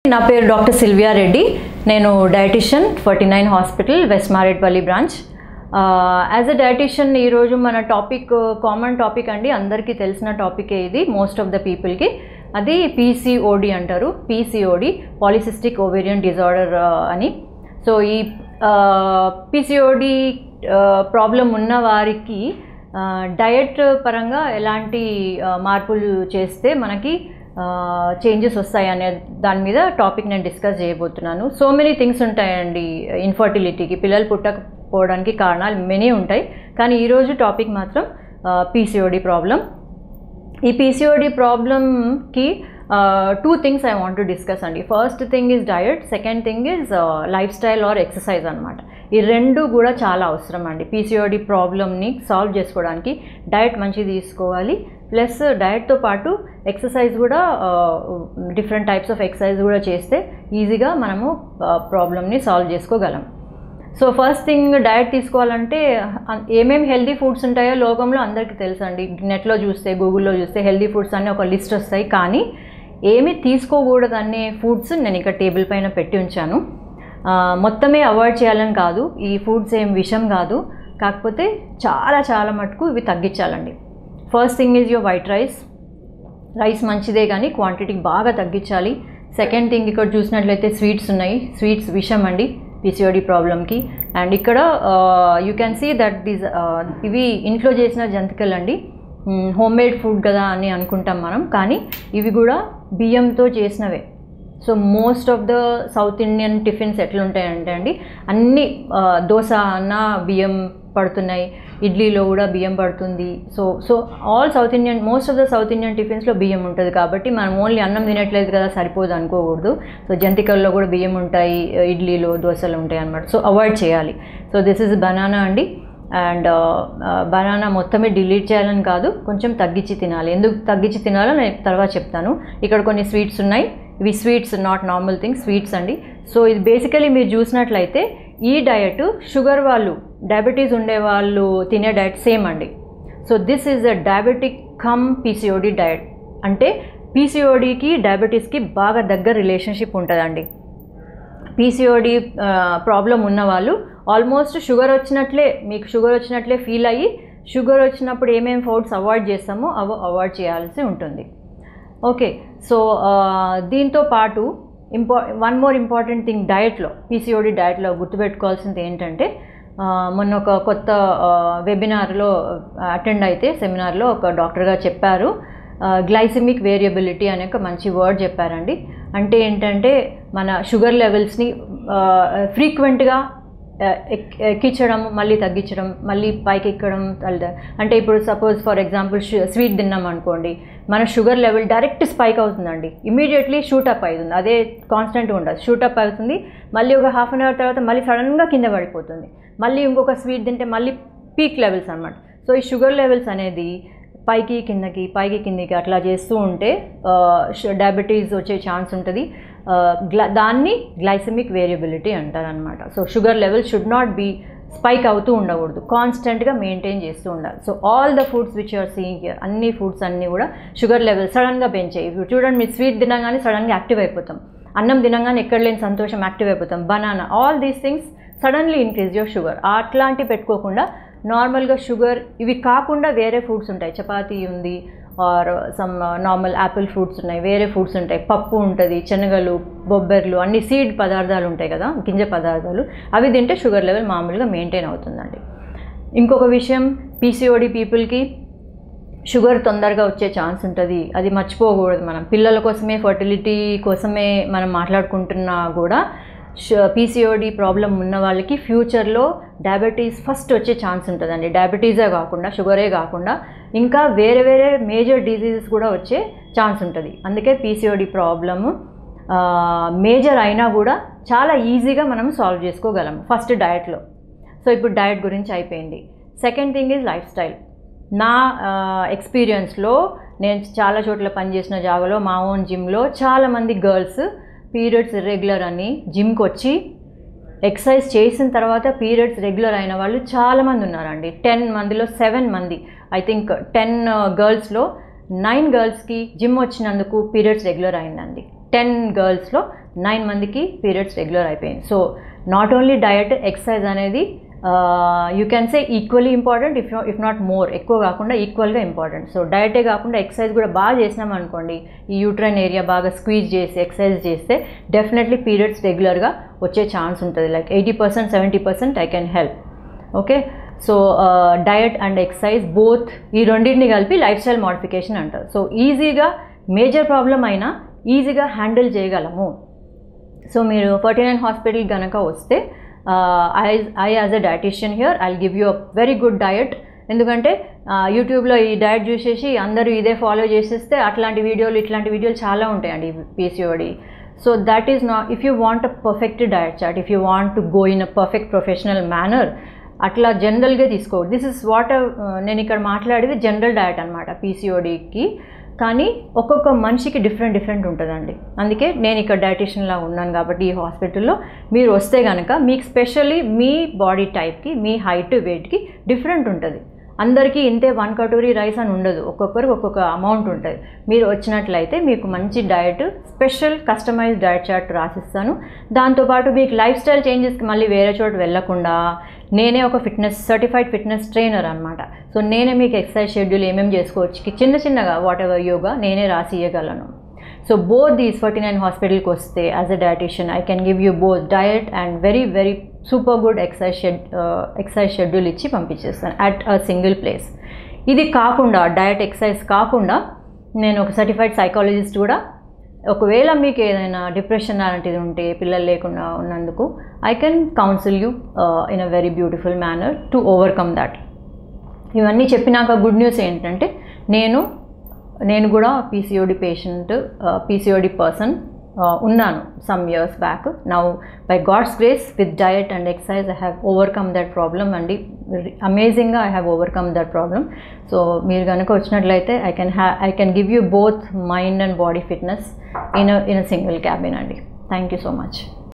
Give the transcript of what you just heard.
నా పేరు doctor Sylvia Reddy నేను dietitian forty nine hospital west Marredpally branch as a dietitian ఈరోజు మన టాపిక్ కామన్ టాపిక్ అండి అందరికీ తెలిసిన టాపికే ఇది మోస్ట్ ఆఫ్ ద పీపుల్కి అది పీసీఓడి అంటారు పీసీఓడి పాలిసిస్టిక్ ఓవేరియన్ డిజార్డర్ అని సో ఈ పీసీఓడి ప్రాబ్లం ఉన్న వారికి డయట్ పరంగా ఎలాంటి ఆ, మార్పులు చేస్తే మనకి చేంజెస్ వస్తాయి అనే దాని మీద టాపిక్ నేను డిస్కస్ చేయబోతున్నాను సో మెనీ థింగ్స్ ఉంటాయండి ఇన్ఫర్టిలిటీకి పిల్లలు పుట్టకపోవడానికి కారణాలు మెనీ ఉంటాయి కానీ ఈరోజు టాపిక్ మాత్రం పీసీఓడి ప్రాబ్లం ఈ పీసీఓడి ప్రాబ్లమ్కి two things I want to discuss అండి first thing is diet second thing is lifestyle or exercise అనమాట ఈ రెండు కూడా చాలా అవసరం అండి పీసీఓడి ప్రాబ్లమ్ని సాల్వ్ చేసుకోవడానికి డయట్ మంచిగా తీసుకోవాలి ప్లస్ డయట్తో పాటు ఎక్సర్సైజ్ కూడా డిఫరెంట్ టైప్స్ ఆఫ్ ఎక్సర్సైజ్ కూడా చేస్తే ఈజీగా మనము ప్రాబ్లమ్ని సాల్వ్ చేసుకోగలం సో ఫస్ట్ థింగ్ డయట్ తీసుకోవాలంటే అ- ఏమేమి హెల్దీ ఫుడ్స్ ఉంటాయో లోకంలో అందరికీ తెలుసండి నెట్లో చూస్తే గూగుల్లో చూస్తే హెల్దీ ఫుడ్స్ అనే ఒక లిస్ట్ వస్తాయి కానీ ఏమి తీసుకోకూడదు అనే ఫుడ్స్ నేను ఇక్కడ టేబుల్ పైన పెట్టి ఉంచాను ఆ, మొత్తమే అవాయిడ్ చేయాలని కాదు ఈ ఫుడ్స్ ఏం విషం కాదు కాకపోతే చాలా చాలా మటుకు ఇవి తగ్గించాలండి first thing is your white rice rice మంచిదే కానీ క్వాంటిటీ బాగా తగ్గించాలి సెకండ్ థింగ్ ఇక్కడ చూసినట్లయితే స్వీట్స్ ఉన్నాయి స్వీట్స్ విషం అండి పిసిఓడి ప్రాబ్లమ్కి అండ్ ఇక్కడ you can see that these ఇవి ఇంట్లో చేసిన జంతికలు అండి హోమ్ మేడ్ ఫుడ్ కదా అని అనుకుంటాం మనం కానీ ఇవి కూడా బియ్యంతో చేసినవే so most of the South Indian tiffins ఎట్లుంటాయంటే అండి అన్ని ఆ, దోశ అన్న బియ్యం పడుతున్నాయి ఇడ్లీలో కూడా బియ్యం పడుతుంది so so all South Indian most of the South Indian టిఫిన్స్లో బియ్యం ఉంటుంది కాబట్టి మనం ఓన్లీ అన్నం తినట్లేదు కదా సరిపోదు అనుకోకూడదు సో జంతికల్లో కూడా బియ్యం ఉంటాయి ఇడ్లీలో దోశలు ఉంటాయి అన్నమాట సో అవాయిడ్ చేయాలి సో దిస్ ఇస్ బనానా అండి అండ్ బనానా మొత్తమే డిలీట్ చేయాలని కాదు కొంచెం తగ్గించి తినాలి ఎందుకు తగ్గించి తినాలో నేను తర్వాత చెప్తాను ఇక్కడ కొన్ని స్వీట్స్ ఉన్నాయి ఇవి sweets not normal thing sweets అండి సో ఇది బేసికలీ మీరు చూసినట్లయితే ఈ డయట్ షుగర్ వాళ్ళు డయాబెటీస్ ఉండే వాళ్ళు తినే డయట్ సేమ్ అండి so this is a diabetic cum PCOD diet అంటే పీసీఓడికి డయాబెటీస్కి బాగా దగ్గర రిలేషన్షిప్ ఉంటుందండి పీసీఓడి ప్రాబ్లం ఉన్నవాళ్ళు ఆల్మోస్ట్ షుగర్ వచ్చినట్లే మీకు షుగర్ వచ్చినట్లే ఫీల్ అయ్యి షుగర్ వచ్చినప్పుడు ఏమేమి ఫుడ్స్ అవాయిడ్ చేస్తామో అవి అవాయిడ్ చేయాల్సి ఉంటుంది ఓకే సో దీంతో పాటు ఇంపా వన్ మోర్ ఇంపార్టెంట్ థింగ్ డయట్లో పీసీఓడి డయట్లో గుర్తుపెట్టుకోవాల్సింది ఏంటంటే ఆ, మొన్న ఒక కొత్త వెబినార్లో అటెండ్ అయితే సెమినార్లో ఒక డాక్టర్ గారు చెప్పారు గ్లైసిమిక్ వేరియబిలిటీ అనే ఒక మంచి వర్డ్ చెప్పారండి అంటే ఏంటంటే మన షుగర్ లెవెల్స్ని ఫ్రీక్వెంట్గా ఎక్కించడం మళ్ళీ తగ్గించడం మళ్ళీ పైకి ఎక్కడం అలా- అంటే ఇప్పుడు సపోజ్ ఫర్ ఎగ్జాంపుల్ స్వీట్ తిన్నాం అనుకోండి మన షుగర్ లెవెల్ డైరెక్ట్ స్పైక్ అవుతుందండి ఇమీడియట్లీ షూటప్ అవుతుంది అదే కాన్స్టెంట్ ఉండదు షూటప్ అవుతుంది మళ్ళీ ఒక హాఫ్ అన్ అవర్ తర్వాత మళ్ళీ సడన్గా కింద పడిపోతుంది మళ్ళీ ఇంకొక స్వీట్ తింటే మళ్ళీ పీక్ లెవెల్స్ అనమాట సో ఈ షుగర్ లెవెల్స్ అనేది పైకి కిందకి పైకి కిందకి అట్లా చేస్తూ ఉంటే డయాబెటీస్ వచ్చే ఛాన్స్ ఉంటుంది ఆ, గ్ల దాన్ని గ్లైసమిక్ వేరియబిలిటీ అంటారనమాట so sugar level should not be spike అవుతూ ఉండకూడదు కాన్స్టెంట్గా మెయింటైన్ చేస్తూ ఉండాలి so all the foods which are seeing here అన్ని ఫుడ్స్ అన్నీ కూడా షుగర్ లెవెల్ సడన్గా పెంచాయి ఇప్పుడు చూడండి మీరు స్వీట్ తినగానే సడన్గా యాక్టివ్ అయిపోతాం అన్నం తినగానే ఎక్కడ లేని సంతోషం యాక్టివ్ అయిపోతాం banana all these things suddenly increase your sugar అట్లాంటివి పెట్టుకోకుండా నార్మల్గా షుగర్ ఇవి కాకుండా వేరే ఫుడ్స్ ఉంటాయి చపాతీ ఉంది or some normal apple fruits ఉన్నాయి వేరే ఫుడ్స్ ఉంటాయి పప్పు ఉంటుంది శనగలు బొబ్బెర్లు అన్ని సీడ్ పదార్థాలు ఉంటాయి కదా గింజ పదార్థాలు అవి తింటే షుగర్ లెవెల్ మామూలుగా మెయింటైన్ అవుతుందండి ఇంకొక విషయం పీసీఓడి పీపుల్కి షుగర్ తొందరగా వచ్చే ఛాన్స్ ఉంటుంది అది మర్చిపోకూడదు మనం పిల్లల కోసమే ఫర్టిలిటీ కోసమే మనం మాట్లాడుకుంటున్నా కూడా పీసీఓడి ప్రాబ్లం ఉన్న వాళ్ళకి ఫ్యూచర్లో డయాబెటీస్ ఫస్ట్ వచ్చే ఛాన్స్ ఉంటుందండి డయాబెటీసే కాకుండా షుగరే కాకుండా ఇంకా వేరే వేరే మేజర్ డిసీజెస్ కూడా వచ్చే ఛాన్స్ ఉంటుంది అందుకే పీసీఓడి ప్రాబ్లము మేజర్ అయినా కూడా చాలా ఈజీగా మనం సాల్వ్ చేసుకోగలం ఫస్ట్ డయట్లో సో ఇప్పుడు డయట్ గురించి అయిపోయింది second thing is lifestyle నా ఎక్స్పీరియన్స్లో నేను చాలా చోట్ల పనిచేసిన జాగాలో మా ఓన్ జిమ్లో చాలామంది గర్ల్స్ పీరియడ్స్ ఇర్రెగ్యులర్ అని జిమ్కి వచ్చి ఎక్సర్సైజ్ చేసిన తర్వాత పీరియడ్స్ రెగ్యులర్ అయిన వాళ్ళు చాలామంది ఉన్నారండి టెన్ మందిలో సెవెన్ మంది ఐ థింక్ టెన్ గర్ల్స్లో నైన్ గర్ల్స్కి జిమ్ వచ్చినందుకు పీరియడ్స్ రెగ్యులర్ అయిందండి టెన్ గర్ల్స్లో నైన్ మందికి పీరియడ్స్ రెగ్యులర్ అయిపోయింది so not only diet exercise అనేది you can say equally important if if not more ఎక్కువ కాకుండా ఈక్వల్గా ఇంపార్టెంట్ సో డయటే కాకుండా ఎక్సర్సైజ్ కూడా బాగా చేసినాం అనుకోండి ఈ యూట్రైన్ ఏరియా బాగా స్క్వీజ్ చేసి ఎక్సర్సైజ్ చేస్తే డెఫినెట్లీ పీరియడ్స్ రెగ్యులర్గా వచ్చే ఛాన్స్ ఉంటుంది like eighty percent seventy percent I can help okay so diet and exercise both ఈ రెండింటిని కలిపి లైఫ్ స్టైల్ మోడిఫికేషన్ అంటారు సో ఈజీగా మేజర్ ప్రాబ్లం అయినా ఈజీగా హ్యాండిల్ చేయగలము సో మీరు ఫార్టీ నైన్ హాస్పిటల్ కనుక వస్తే I I as a dietitian here I give you a very good diet ఎందుకంటే యూట్యూబ్లో ఈ డయట్ చూసేసి అందరూ ఇదే ఫాలో చేసేస్తే అట్లాంటి వీడియోలు ఇట్లాంటి వీడియోలు చాలా ఉంటాయండి PCOD so that is not if you want a perfect diet chart if you want to go in a perfect professional manner అట్లా జనరల్గా తీసుకోవద్దు దిస్ ఇస్ వాట్ నేను ఇక్కడ మాట్లాడేది జనరల్ డయట్ అనమాట పీసీఓడికి కానీ ఒక్కొక్క మనిషికి డిఫరెంట్ డిఫరెంట్ ఉంటుందండి అందుకే నేను ఇక్కడ డైటిషియన్లా ఉన్నాను కాబట్టి ఈ హాస్పిటల్లో మీరు వస్తే కనుక మీకు స్పెషల్లీ మీ బాడీ టైప్కి మీ హైట్ వెయిట్కి డిఫరెంట్ ఉంటుంది అందరికీ ఇంతే వన్ కటోరీ రైస్ అని ఉండదు ఒక్కొక్కరికి ఒక్కొక్క అమౌంట్ ఉంటుంది మీరు వచ్చినట్లయితే మీకు మంచి diet special customize diet chart రాసిస్తాను దాంతోపాటు మీకు లైఫ్ స్టైల్ చేంజెస్కి మళ్ళీ వేరే చోట వెళ్ళకుండా నేనే ఒక ఫిట్నెస్ సర్టిఫైడ్ ఫిట్నెస్ ట్రైనర్ అనమాట సో నేనే మీకు ఎక్సర్సైజ్ షెడ్యూల్ ఏమేమి చేసుకోవచ్చు చిన్న చిన్నగా వాట్ ఎవర్ యోగా నేనే రాసి ఇవ్వగలను so both these forty nine హాస్పిటల్కి వస్తే as a dietitian I can give you both diet and very very super good exercise షెడ్ ఎక్సర్సైజ్ షెడ్యూల్ ఇచ్చి పంపించేస్తాను అట్ అ సింగిల్ ప్లేస్ ఇది కాకుండా డయట్ ఎక్సర్సైజ్ కాకుండా నేను ఒక సర్టిఫైడ్ సైకాలజిస్ట్ కూడా ఒకవేళ మీకు ఏదైనా డిప్రెషన్ అలాంటిది ఉంటే పిల్లలు లేకుండా ఉన్నందుకు I can counsel you in a very beautiful manner to overcome that ఇవన్నీ చెప్పినాక గుడ్ న్యూస్ ఏంటంటే నేను నేను కూడా పీసీఓడి పేషెంట్ పీసీఓడి పర్సన్ ఉన్నాను some years back now by God's grace with diet and exercise I have overcome that problem అండి అమేజింగ్గా I have overcome that problem so మీరు కనుక వచ్చినట్లయితే ఐ కెన్ హ్యా I can give you both mind and body fitness in in a single cabin అండి thank you so much